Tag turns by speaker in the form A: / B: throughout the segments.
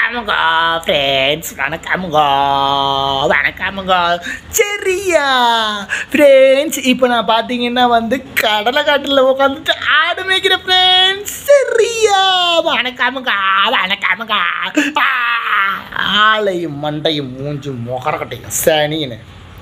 A: வணக்கமுங்க ஃப்ரெண்ட்ஸ் வணக்கமுங்க வணக்கமுங்க சரியா ஃப்ரெண்ட்ஸ் இப்போ நான் பார்த்தீங்கன்னா வந்து கடலை காட்டில் உட்காந்துட்டு ஆடு மேய்க்கிற ஃப்ரெண்ட்ஸ் சரியா வணக்கமுங்க வணக்கமுங்க ஆ, ஆளையும் மண்டையும் மூஞ்சும் முகரக்கட்டையும் சனின்னு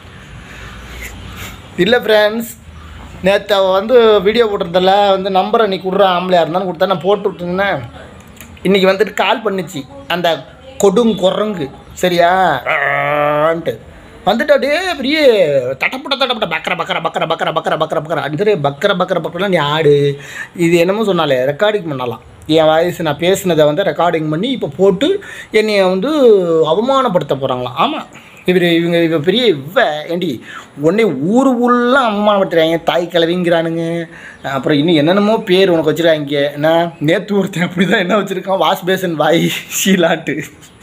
A: இல்லை ஃப்ரெண்ட்ஸ் நேற்று வந்து வீடியோ போட்டிருந்தல வந்து நம்பரை நீ கொடுற ஆம்பளையாக இருந்தாலும் கொடுத்தா நான் போட்டு விட்டுருந்தேன் இன்றைக்கி வந்துட்டு கால் பண்ணுச்சு அந்த கொடுங்குரங்கு சரியா ஆன்ட்டு வந்துட்டு அப்படியே பெரிய தட்டப்பட்ட தட்டப்பட்ட பக்கர பக்கர பக்கர பக்கர பக்கர பக்கர பக்கர அந்த பக்கர பக்கர பக்கரெலாம் நீ ஆடு இது என்னமோ சொன்னாலே ரெக்கார்டிங் பண்ணலாம் என் வயசு நான் பேசினதை வந்து ரெக்கார்டிங் பண்ணி இப்போ போட்டு என்னைய வந்து அவமானப்படுத்த போகிறாங்களாம் ஆமாம் இவர் இவங்க இவ பெரிய இவ ஏண்டி உடனே ஊர் ஃபுல்லாக அம்மா விட்டுறாங்க தாய் கிளவிங்கிறானுங்க அப்புறம் இன்னும் என்னென்னமோ பேர் உனக்கு வச்சுருக்காங்க என்ன நேற்று ஒருத்தன் அப்படி தான் என்ன வச்சுருக்கான் வாஷ் பேசன் வாய் ஷீலாட்டு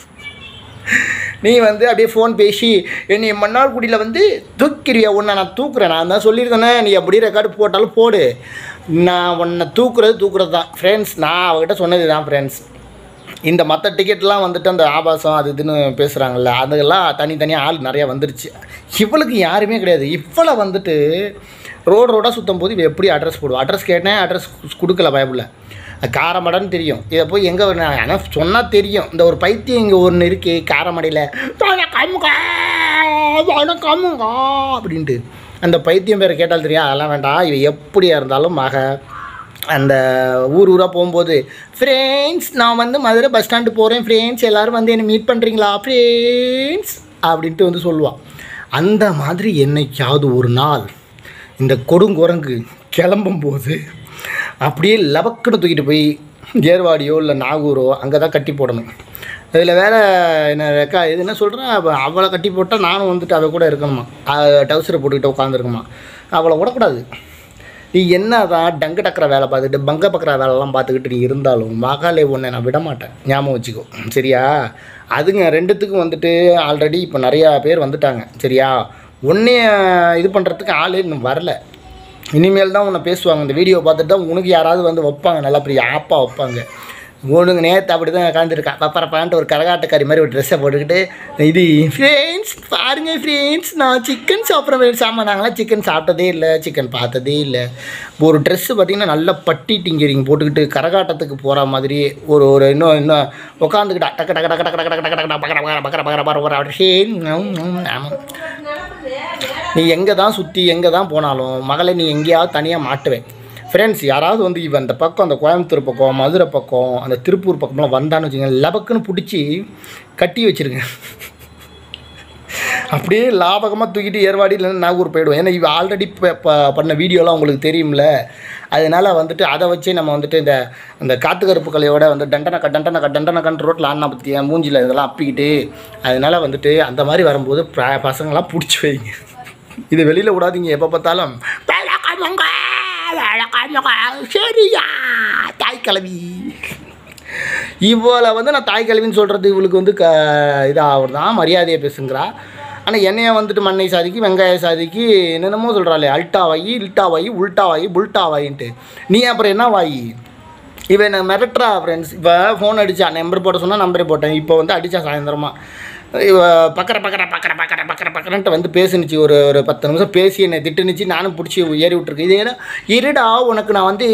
A: நீ வந்து அப்படியே ஃபோன் பேசி என்னை மன்னார்குடியில் வந்து தூக்கிறியா உன்னை நான் தூக்குறேன் நான் தான் சொல்லியிருந்தேனே நீ அப்படியே ரெக்கார்டு போட்டாலும் போடு நான் உன்னை தூக்குறது தூக்குறது தான் ஃப்ரெண்ட்ஸ் நான் அவகிட்ட சொன்னது தான் ஃப்ரெண்ட்ஸ் இந்த மற்ற டிக்கெட்லாம் வந்துட்டு அந்த ஆபாசம் அது இதுன்னு பேசுகிறாங்கல்ல அதுக்கெல்லாம் தனித்தனியாக ஆள் நிறையா வந்துருச்சு இவளுக்கு யாருமே கிடையாது இவளை வந்துட்டு ரோடு ரோடாக சுற்றும் போது இவ எப்படி அட்ரஸ் போடுவா அட்ரஸ் கேட்டேன் அட்ரஸ் கொடுக்கல பயப்பில் காரமடைன்னு தெரியும் இதை போய் எங்கே ஆனால் சொன்னால் தெரியும் இந்த ஒரு பைத்தியம் இங்கே ஒன்று இருக்கு காரமடையில் வணக்கமுங்க வணக்கமுங்க அப்படின்ட்டு அந்த பைத்தியம் பேரை கேட்டால் தெரியும் அதெல்லாம் வேண்டாம் இவ எப்படியா இருந்தாலும் மக அந்த ஊர் ஊராக போகும்போது ஃப்ரெண்ட்ஸ் நான் வந்து மதுரை பஸ் ஸ்டாண்டு போகிறேன் ஃப்ரெண்ட்ஸ் எல்லோரும் வந்து என்னை மீட் பண்ணுறீங்களா ஃப்ரெண்ட்ஸ் அப்படின்ட்டு வந்து சொல்லுவாள் அந்த மாதிரி என்னைக்காவது ஒரு நாள் இந்த கொடுங்குரங்கு கிளம்பும்போது அப்படியே லபக்குன்னு தூக்கிட்டு போய் ஏர்வாடியோ இல்லை நாகூரோ அங்கே தான் கட்டி போடணும் இதில் வேற என்ன ரெக்கா இது என்ன சொல்கிறேன் அவளை கட்டி போட்டால் நானும் வந்துட்டு அவள் கூட இருக்கணுமா டவுசரை போட்டுக்கிட்டு உட்காந்துருக்குமா அவளை விடக்கூடாது நீ என்ன தான் டங்கு டக்கிற வேலை பார்த்துக்கிட்டு பங்க பக்கிற வேலைலாம் பார்த்துக்கிட்டு நீ இருந்தாலும் மகாலே ஒன்றை நான் விட மாட்டேன் ஞாபகம் வச்சுக்கோ சரியா அதுங்க ரெண்டுத்துக்கும் வந்துட்டு ஆல்ரெடி இப்போ நிறையா பேர் வந்துட்டாங்க சரியா உன்னைய இது பண்ணுறதுக்கு ஆளே இன்னும் வரல இனிமேல் தான் உன்னை பேசுவாங்க இந்த வீடியோ பார்த்துட்டு தான் உனக்கு யாராவது வந்து வைப்பாங்க நல்லா பெரிய ஆப்பாக வைப்பாங்க உனக்கு நேற்று அப்படி தான் உட்காந்துருக்கா பப்பரப்பான்ட்டு ஒரு கரகாட்டக்காரி மாதிரி ஒரு ட்ரெஸ்ஸை போட்டுக்கிட்டு இது ஃப்ரெண்ட்ஸ் பாருங்கள் ஃப்ரெண்ட்ஸ் நான் சிக்கன் சாப்பிட்றேன் ஃப்ரெண்ட்ஸ் ஆமாம் நாங்களாம் சிக்கன் சாப்பிட்டதே இல்லை சிக்கன் பார்த்ததே இல்லை ஒரு ட்ரெஸ்ஸு பார்த்திங்கன்னா நல்ல பட்டி டிங்கரிங் போட்டுக்கிட்டு கரகாட்டத்துக்கு போகிற மாதிரி ஒரு ஒரு இன்னும் இன்னும் உட்காந்துக்கிட்டா டக்கு டக்கு டக்கு டக்கு டக்கு டக்கு டக்கு டக்கு பக்கர பக்கர பக்கர பக்கர பக்கர அப்படி சரி ஆமாம் நீ எங்கே தான் சுற்றி எங்கே தான் போனாலும் மகளை நீ எங்கேயாவது தனியாக மாட்டுவேன் ஃப்ரெண்ட்ஸ் யாராவது வந்து இவன் அந்த பக்கம் அந்த கோயம்புத்தூர் பக்கம் மதுரை பக்கம் அந்த திருப்பூர் பக்கம்லாம் வந்தான்னு வச்சுக்கோங்க லபக்குன்னு பிடிச்சி கட்டி வச்சிருங்க அப்படியே லாபகமாக தூக்கிட்டு ஏர்வாடி இல்லைன்னா நாகூர் போயிடுவோம் ஏன்னா இவ ஆல்ரெடி பண்ண வீடியோலாம் உங்களுக்கு தெரியும்ல அதனால் வந்துட்டு அதை வச்சே நம்ம வந்துட்டு இந்த இந்த காத்து கருப்பு கலையோட வந்து டண்டனக்க டண்டனக்க டண்டனக்கன் ரோட்டில் ஆனா பற்றியா மூஞ்சில் இதெல்லாம் அப்பிக்கிட்டு அதனால் வந்துட்டு அந்த மாதிரி வரும்போது ப- பசங்களாம் பிடிச்சி வைங்க இது வெளியில் விடாதீங்க எப்போ பார்த்தாலும் "வணக்கமுங்க, வணக்கமுங்க, சரியா தாய் கிளவி இவளை வந்து நான் தாய் கிழவின்னு சொல்கிறது இவளுக்கு வந்து க இதாக தான் மரியாதையை பேசுங்கிறா ஆனால் என்னைய வந்துட்டு மண்ணை சாதிக்கு வெங்காய சாதிக்கு என்னென்னமோ சொல்கிறாளே அல்ட்டா வாயி இல்ட்டா வாயி உல்ட்டா வாயி புல்ட்டா வாயின்ட்டு நீ அப்புறம் என்ன வாயி இவன் என்ன மிரட்டுறா ஃப்ரெண்ட்ஸ் இப்போ ஃபோன் அடிச்சா நம்பர் போட சொன்னால் நம்பரே போட்டேன் இப்போ வந்து அடித்தா சாயந்தரமா இவ பக்கற பக்கற பக்கற பக்கற பக்கற பக்கறன்ட்டு வந்து பேசுனுச்சு ஒரு ஒரு பத்து நிமிஷம் பேசி என்னை திட்டுனுச்சு நானும் பிடிச்சி ஏறி விட்ருக்கேன் இது ஏன்னா இருடா உனக்கு நான் வந்து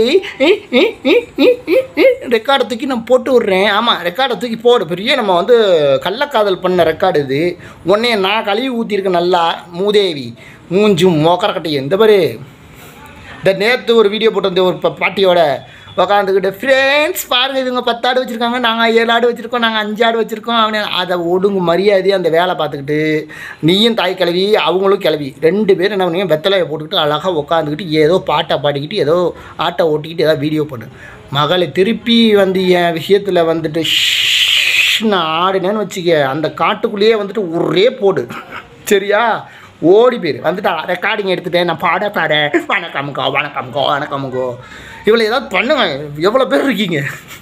A: ரெக்கார்டை தூக்கி நான் போட்டு விட்றேன் ஆமாம் ரெக்கார்டை தூக்கி போடு பெரிய நம்ம வந்து கள்ளக்காதல் பண்ண ரெக்கார்டு இது உன்னைய நான் கழுவி ஊற்றிருக்கேன் நல்லா மூதேவி மூஞ்சும் மோக்கரக்கட்டை எந்த பாரு இந்த நேற்று ஒரு வீடியோ போட்டிருந்தேன் ஒரு ப- பாட்டியோட உக்காந்துக்கிட்டு ஃப்ரெண்ட்ஸ் பாருங்கள் இவங்க பத்து ஆடு வச்சுருக்காங்க நாங்கள் ஏழு ஆடு வச்சுருக்கோம் நாங்கள் அஞ்சு ஆடு வச்சுருக்கோம் அப்படின்னு அதை ஒடுங்கு மரியாதையாக அந்த வேலை பார்த்துக்கிட்டு நீயும் தாய் கிளவி அவங்களும் கிளவி ரெண்டு பேரும் என்ன பண்ணுவீங்க வெத்தலையை போட்டுக்கிட்டு அழகாக உட்காந்துக்கிட்டு ஏதோ பாட்டை பாடிக்கிட்டு ஏதோ ஆட்டை ஓட்டிக்கிட்டு ஏதோ வீடியோ பண்ணு மகளை திருப்பி வந்து என் விஷயத்தில் வந்துட்டு ஷ்ஷ்ன்னு ஆடினேன்னு வச்சுக்க அந்த காட்டுக்குள்ளேயே வந்துட்டு ஒரே போடு சரியா ஓடி போயிரு வந்துட்டா ரெக்கார்டிங் எடுத்துட்டேன் நான் பாட பாட வணக்கமுக்கோ வணக்கமுக்கோ வணக்கமுக்கோ இவ்வளோ ஏதாவது பண்ணுங்க எவ்வளோ பேர் இருக்கீங்க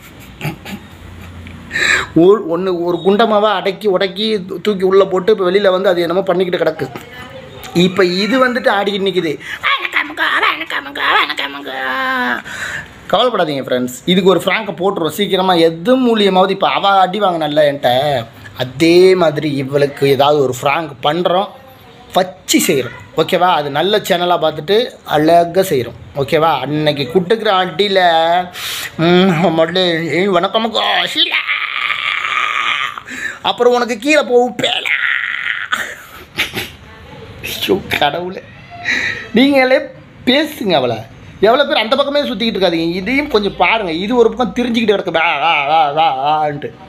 A: ஒரு ஒன்று ஒரு குண்டமாவை அடக்கி உடக்கி தூ- தூக்கி உள்ளே போட்டு இப்போ வெளியில் வந்து அது என்னமோ பண்ணிக்கிட்டு கிடக்கு இப்போ இது வந்துட்டு ஆடிக்கிட்டு நிற்குது வணக்கமுக்கோ வணக்கமுக்கோ வணக்கமுக்கோ கவலைப்படாதீங்க ஃப்ரெண்ட்ஸ் இதுக்கு ஒரு ஃப்ராங்கை போட்டுருவோம் சீக்கிரமாக எது மூலியமாவது இப்போ அவள் அடி வாங்கினல்ல என்கிட்ட அதே மாதிரி இவளுக்கு ஏதாவது ஒரு ஃப்ராங்க் பண்ணுறோம் வச்சு செய்கிறோம் ஓகேவா அது நல்ல சேனலாக பார்த்துட்டு அழகாக செய்கிறோம் ஓகேவா அன்னைக்கு குட்டுக்கிற அடியில் முதல்ல ஏய் வணக்கம் ஷீலா அப்புறம் உனக்கு கீழே போகும் பேலா ஐயோ கடவுளே நீங்களே பேசுங்க அவளை எவ்வளோ பேர் அந்த பக்கமே சுற்றிக்கிட்டு இருக்காதீங்க இதையும் கொஞ்சம் பாருங்கள் இது ஒரு பக்கம் திரிஞ்சுக்கிட்டு கிடக்கு வா வா வா வா வான்ட்டு